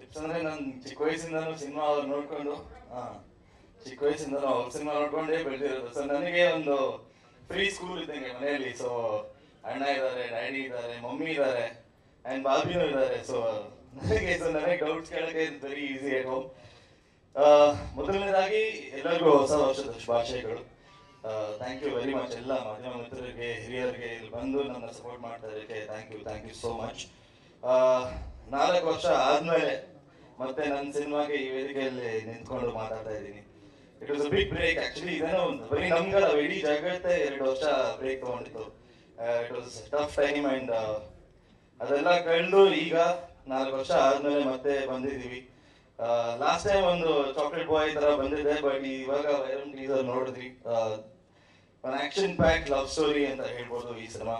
ಅಂದ್ರೆ ನಾನು ಚಿಕ್ಕ ವಯಸ್ಸಿಂದನೂ ಸಿನಿಮಾ ಅವ್ರು ನೋಡ್ಕೊಂಡು ಹಾ ಚಿಕ್ಕ ವಯಸ್ಸಿಂದನೂ ಅವ್ರ ಸಿನಿಮಾ ನೋಡ್ಕೊಂಡೇ ಬೆಳೆದಿರೋದು ಸೊ ನನಗೆ ಒಂದು ಫ್ರೀ ಸ್ಕೂಲ್ ಇದ್ದಂಗೆ ಮನೆಯಲ್ಲಿ ಸೊ ಅಣ್ಣ ಇದ್ದಾರೆ ಡ್ಯಾಡಿ ಇದ್ದಾರೆ ಮಮ್ಮಿ ಇದ್ದಾರೆ ಆ್ಯಂಡ್ ಬಾಬಿನೂ ಇದ್ದಾರೆ ಸೊ ನನಗೆ ಸೊ ನನಗೆ ಡೌಟ್ಸ್ ಕೇಳೋಕ್ಕೆ ವೆರಿ ಈಸಿ ಅಟ್ ಹೋಮ್ ಮೊದಲನೇದಾಗಿ ಎಲ್ಲರಿಗೂ ಹೊಸ ವರ್ಷದ ಶುಭಾಶಯಗಳು ಥ್ಯಾಂಕ್ ಯು ವೆರಿ ಮಚ್ ಎಲ್ಲ ಮಾಧ್ಯಮ ಮಿತ್ರರಿಗೆ ಹಿರಿಯರಿಗೆ ಇಲ್ಲಿ ಬಂದು ನನ್ನ ಸಪೋರ್ಟ್ ಮಾಡ್ತಾ ಇದ್ದಕ್ಕೆ thank you thank you so much ನಾಲ್ಕು ವರ್ಷ ಆದ್ಮೇಲೆ ಮತ್ತೆ ನನ್ನ ಸಿನಿಮಾಗೆ ಈ ವೇದಿಕೆಯಲ್ಲಿ ನಿಂತ್ಕೊಂಡು ಮಾತಾಡ್ತಾ ಇದ್ದೀನಿ it was a big break actually ಇದೇನೋ ಒಂದು ಬರೀ ನಮ್ಗಲ್ಲ ಇಡೀ ಜಗತ್ತೇ ಎರಡು ವರ್ಷ ಬ್ರೇಕ್ ತಗೊಂಡಿತ್ತು it was tough time and ಅದೆಲ್ಲ ಕಳೆದು ಈಗ ನಾಲ್ಕು ವರ್ಷ ಆದ್ಮೇಲೆ ಮತ್ತೆ ಬಂದಿದೀವಿ ಲಾಸ್ಟ್ ಟೈಮ್ ಒಂದು ಚಾಕ್ಲೇಟ್ ಬಾಯ್ ತರ ಬಂದಿದೆ ಬಟ್ ಇವಾಗ ವೈರಲ್ ಟೀಸರ್ ನೋಡಿದ್ರಿ ಒಂದು ಆಕ್ಷನ್ ಪ್ಯಾಕ್ ಲವ್ ಸ್ಟೋರಿ ಅಂತ ಹೇಳ್ಬೋದು ಈ ಸಿನಿಮಾ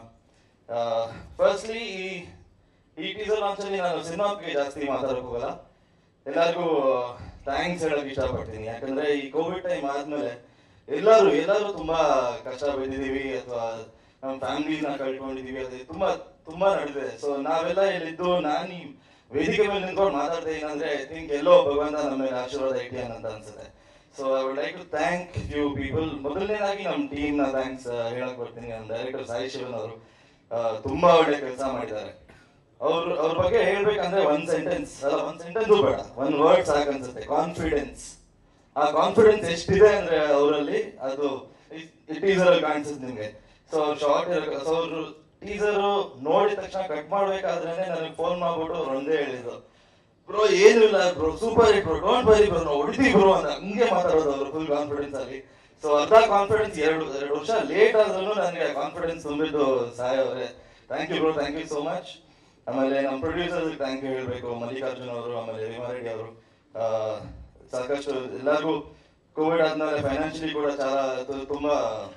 ಫಸ್ಟ್ಲಿ ಈ ಈ ಟೀಸರ್ ಲಾಂಚ್ ಅಲ್ಲಿ ನಾನು ಸಿನಿಮಾ ಬಗ್ಗೆ ಜಾಸ್ತಿ ಮಾತಾಡಕ್ ಹೋಗಲ್ಲ ಎಲ್ಲರಿಗೂ ಥ್ಯಾಂಕ್ಸ್ ಹೇಳಕ್ ಇಷ್ಟಪಡ್ತೀನಿ ಯಾಕಂದ್ರೆ ಈ ಕೋವಿಡ್ ಟೈಮ್ ಆದ್ಮೇಲೆ ಎಲ್ಲರೂ ಎಲ್ಲರೂ ತುಂಬಾ ಕಷ್ಟ ಬಿದ್ದಿದೀವಿ ಅಥವಾ ನಮ್ಮ ಫ್ಯಾಮಿಲಿನ ಕಳ್ಕೊಂಡಿದೀವಿ ಅದು ತುಂಬಾ ತುಂಬಾ ನಡೆದಿದೆ ಸೊ ನಾವೆಲ್ಲ ಇಲ್ಲಿದ್ದು ನಾನು ಈ ವೇದಿಕೆ ಮೇಲೆ ನಿಂತ್ಕೊಂಡು ಮಾತಾಡ್ತಾ ಇದ್ದೀನಿ ಅಂದ್ರೆ ಐ ಥಿಂಕ್ ಎಲ್ಲೋ ಭಗವಂತ ನಮ್ಮ ಮೇಲೆ ಆಶೀರ್ವಾದ ಇಟ್ಟಿಯಾನ ಅಂತ ಅನ್ಸುತ್ತೆ so I would like to thank you people ಮೊದಲನೇದಾಗಿ ನಮ್ಮ ಟೀಮ್ ನ ಥ್ಯಾಂಕ್ಸ್ ಹೇಳಕ್ ಬರ್ತೀನಿ ನಮ್ಮ ಡೈರೆಕ್ಟರ್ ಸಾಯಿ ಶಿವನ್ ಅವರು ತುಂಬಾ ಒಳ್ಳೆ ಕೆಲಸ ಮಾಡಿದ್ದಾರೆ ಅವ್ರ ಅವ್ರ ಬಗ್ಗೆ ಹೇಳ್ಬೇಕಂದ್ರೆ ಒಂದ್ ಸೆಂಟೆನ್ಸ್ ಅಲ್ಲ ಒಂದ್ ಸೆಂಟೆನ್ಸ್ ಬೇಡ ಒಂದ್ ವರ್ಡ್ ಸಾಕನ್ಸುತ್ತೆ ಕಾನ್ಫಿಡೆನ್ಸ್ ಆ ಕಾನ್ಫಿಡೆನ್ಸ್ ಎಷ್ಟಿದೆ ಅಂದ್ರೆ ಅವರಲ್ಲಿ ಅದು ಟೀಸರ್ ಅಲ್ಲಿ ಕಾಣಿಸುತ್ತೆ ನಿಮ್ಗೆ ಸೊ ಅವ್ರು ಶಾರ್ಟ್ ಸೊ ಅವ್ರು ಟೀಸರ್ ನೋಡಿದ ತಕ್ಷಣ ಕಟ್ ಮಾಡ್ಬೇಕಾದ್ರೆ ನನಗೆ ಫೋನ್ ಮಾಡ್ಬಿಟ್ಟು ಅವ್ರು ಒಂದೇ ಹೇಳಿದ್ರು ಬ್ರೋ ಏನು ಇಲ್ಲ bro super hit bro don't worry bro ನಾವು ಹೊಡಿತೀವಿ ಬ್ರೋ ಅಂತ ಹಂಗೆ ಮಾತಾಡೋದು ಅವರು ಫುಲ್ ಕಾನ್ಫಿಡೆನ್ಸ್ ಅಲ್ಲಿ ಸೊ ಅರ್ಧ ಕಾನ್ಫಿಡೆನ್ಸ್ ಎರಡು ಎರಡು ವರ್ಷ ಲೇಟ್ ಆದ್ರೂ ನನಗೆ ಕಾನ್ಫಿಡೆನ್ಸ್ ತುಂಬಿದ್ದು ಸಹಾಯ ಅವರೇ thank you bro thank you so much ಆಮೇಲೆ ನಮ್ಮ ಪ್ರೊಡ್ಯೂಸರ್ಸ್ ಥ್ಯಾಂಕ್ ಯು ಹೇಳಬೇಕು ಮಲ್ಲಿಕಾರ್ಜುನ್ ಅವರು ಆಮೇಲೆ ವಿಮಾರೆಡ್ಡಿ ಅವರು ಸಾಕಷ್ಟು ಎಲ್ಲರಿಗೂ ಕೋವಿಡ್ ಆದ್ಮೇಲೆ ಫೈನಾನ್ಷಿಯಲಿ ಕೂಡ చాలా ತು- ತುಂಬಾ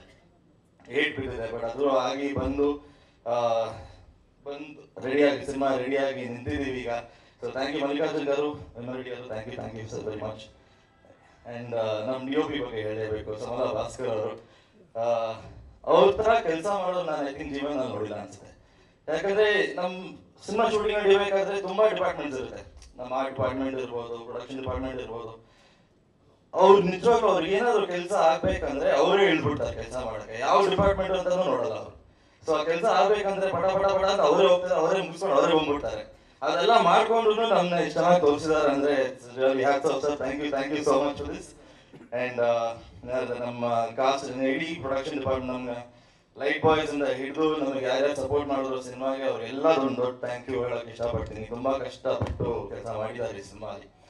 ಏಟ್ ಬಿದ್ದಿದೆ ಬಟ್ ಅದು ಆಗಿ ಬಂದು ಆ, ಬಂದು ರೆಡಿಯಾಗಿ ಸಿನಿಮಾ ರೆಡಿಯಾಗಿ ನಿಂತಿದ್ದೀವಿ ಈಗ so thank you Mallikarjun garu Vimareddy ಅವರು thank you thank you sir very much and ನಮ್ಮ ಡಿ ಒ ಪಿ ಬಗ್ಗೆ ಹೇಳಲೇಬೇಕು ಸಮಲ ಭಾಸ್ಕರ್ ಅವರು ಅವ್ರ ತರ ಕೆಲಸ ಮಾಡೋದು ನಾನು ಐ ಥಿಂಕ್ ಜೀವನ ನೋಡಿಲ್ಲ ಅನ್ಸುತ್ತೆ ಯಾಕಂದ್ರೆ ನಮ್ ಸಿನಿಮಾ ಶೂಟಿಂಗ್ ನಡಿಬೇಕಾದ್ರೆ ತುಂಬಾ ಡಿಪಾರ್ಟ್ಮೆಂಟ್ಸ್ ಇರುತ್ತೆ ನಮ್ಮ ಆ ಡಿಪಾರ್ಟ್ಮೆಂಟ್ ಇರ್ಬೋದು ಪ್ರೊಡಕ್ಷನ್ ಡಿಪಾರ್ಟ್ಮೆಂಟ್ ಇರ್ಬೋದು ಅವ್ರು ನಿಜವಾಗ್ಲೂ ಅವ್ರಿಗೆ ಏನಾದ್ರು ಕೆಲಸ ಆಗ್ಬೇಕಂದ್ರೆ ಅವರೇ ಹೇಳ್ಬಿಡ್ತಾರೆ ಕೆಲಸ ಮಾಡಕ್ಕೆ ಯಾವ ಡಿಪಾರ್ಟ್ಮೆಂಟ್ ಅಂತಾನು ನೋಡಲ್ಲ ಅವರು ಸೊ ಆ ಕೆಲಸ ಆಗ್ಬೇಕಂದ್ರೆ ಪಟ ಪಟ ಪಟ ಅಂತ ಅವರೇ ಹೋಗ್ತಾರೆ ಅವರೇ ಮುಗಿಸ್ಕೊಂಡು ಅವರೇ ಬಂದ್ಬಿಡ್ತಾರೆ ಅದೆಲ್ಲ ಮಾಡ್ಕೊಂಡ್ರು ನಮ್ನ ಇಷ್ಟ ಚೆನ್ನಾಗಿ ತೋರಿಸಿದಾರೆ ಅಂದ್ರೆ sir thank you thank you so much for this and ನಮ್ಮ ಕಾಸ್ಟ್ ಇಡೀ ಪ್ರೊಡಕ್ಷನ್ ಡಿಪಾರ್ಟ್ಮೆಂಟ್ ನಮ್ಗೆ ಲೈಟ್ ಬಾಯ್ಸ್ ಇಂದ ಹಿಡಿದು ನಮಗೆ ಯಾರ್ಯಾರು ಸಪೋರ್ಟ್ ಮಾಡಿದ್ರು ಸಿನಿಮಾಗೆ ಅವ್ರಿಗೆಲ್ಲ ಒಂದು ದೊಡ್ಡ ಥ್ಯಾಂಕ್ ಯು ಹೇಳಕ್ ಇಷ್ಟಪಡ್ತೀನಿ ತುಂಬಾ ಕಷ್ಟಪಟ್ಟು ಕೆಲಸ ಮಾಡಿದ್ದಾರೆ ಈ ಸಿನಿಮಾಲಿ